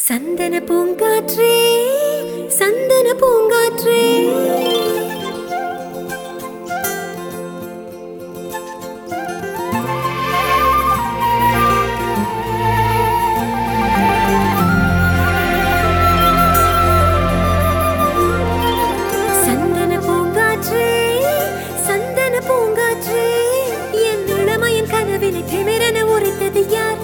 சந்தன பூங்காற்றே சந்தன பூங்காற்றே சந்தன பூங்காற்றே சந்தன பூங்காற்றே என் இளமையின் கனவினை திமிரென உரைத்தது யார்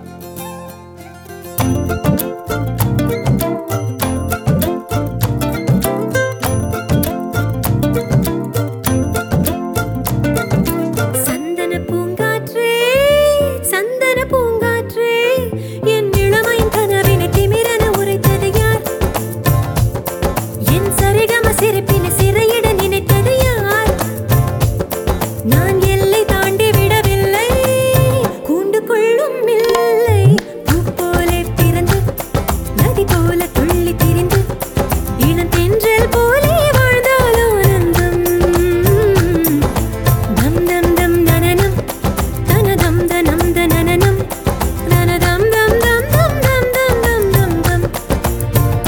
சந்தன பூங்காற்றே சந்தன பூங்காற்றே என் இளமையின் கனவினை திமிரென உரைத்தது யார் என் சரிகம சிரிப்பினை சிறையிட நினைத்தது யார் நான் எல்லை தாண்டி விடவில்லை கூண்டுக்குள்ளும் இல்லை பூ போல பிறந்து நதி போல துள்ளி திரிந்து இளம் தென்றல் போலே வாழ்ந்தால் ஆனந்தம் தம் தம் தம் நனனம் தனதம் தனம் தனனம் தனதம் தம் தம் தம் தம் தம் தம் தம் தம்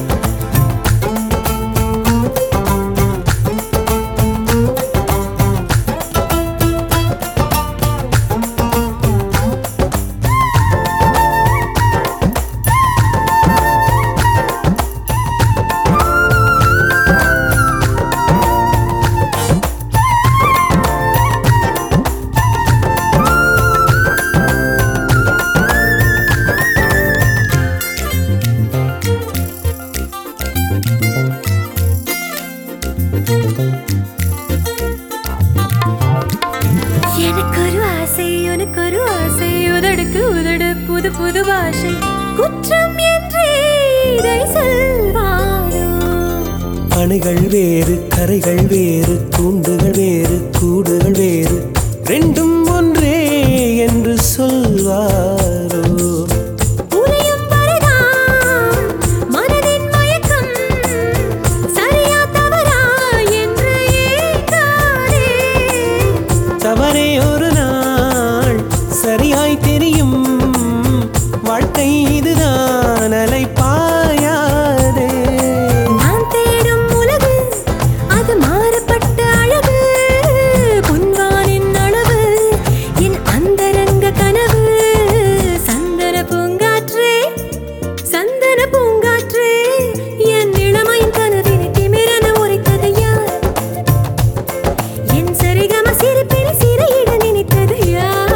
எனக்கு ஒரு ஆசை உனக்கு ஒரு ஆசை உதடுக்கு உதடு புது புது பாஷை குற்றம் என்றே இதை சொல்வாரோ அணைகள் வேறு கரைகள் வேறு தூண்டுகள் வேறு கூடுகள் வேறு ரெண்டும் ஒன்றே என்று சொல்வாரோ உனையும் வரைதான் மனதின் மயக்கம் சரியா தவறா என்று ஏற்காதே தவறே ஒரு நாள் சரியாய் தெரியும் வாழ்க்கை இதுதான் அலை பாயாதே நான் தேடும் உலகு அது மாறுபட்ட அழகு பொன்வானின் அளவு என் அந்தரங்க கனவு சந்தன பூங்காற்றே சந்தன பூங்காற்றே என் இளமையின் கனவினை திமிரென உரைத்தது யார் என் சரிகம சிரிப்பினை சிறையிட நினைத்தது யார்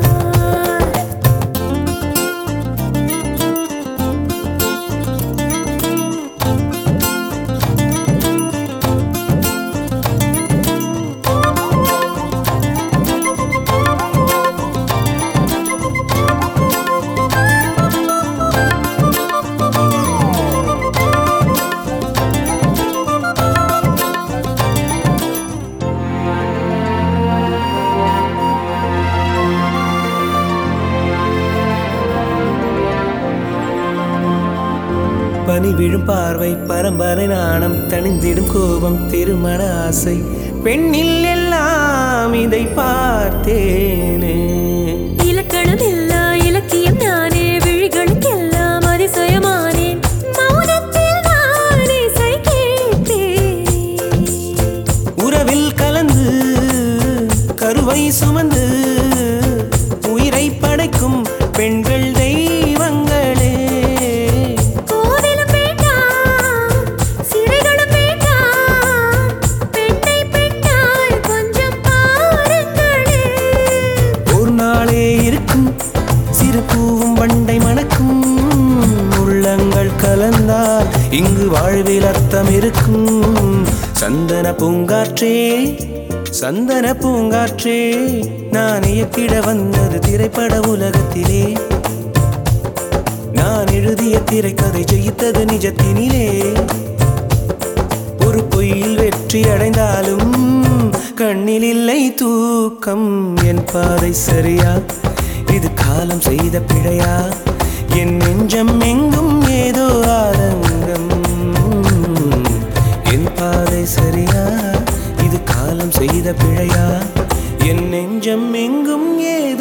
பனி விழும் பார்வை பரம்பரை நாணம் தணிந்திடும் கோபம் திருமண ஆசை பெண்ணில் எல்லாம் இதை பார்த்தேனே இலக்கணம் இல்லா இலக்கியம் நானே விழிகளுக்கெல்லாம் அதிசயமானேன் மௌனத்தில் நான் இசை கேட்டேன் உறவில் கலந்து கருவை சுமந்து உயிரை படைக்கும் பெண்கள் தெய்வங்களே கோவிலும் வேண்டாம் சிறைகளும் வேண்டாம் பெண்ணை பெண்ணாய் கொஞ்சம் பாருங்களே ஒரு நாளே இருக்கும் சிறு பூவும் வண்டை மணக்கும் உள்ளங்கள் கலந்தால் இங்கு வாழ்வில் அர்த்தம் இருக்கும் சந்தன பூங்காற்றே சந்தன பூங்காற்றே நான் இயக்கிட வந்தது திரைப்பட உலகத்திலே நான் எழுதிய திரைக்கதை ஜெயித்தது நிஜத்தினிலே ஒரு பொய்யில் வெற்றி அடைந்தாலும் கண்ணில் இல்லை தூக்கம் என் பாதை சரியா இது காலம் செய்த பிழையா என் நெஞ்சம் எங்கும் ஏதோ ஆதங்கம் என் பாதை சரியா இது காலம் செய்த பிழையா என் நெஞ்சம் எங்கும் ஏதோ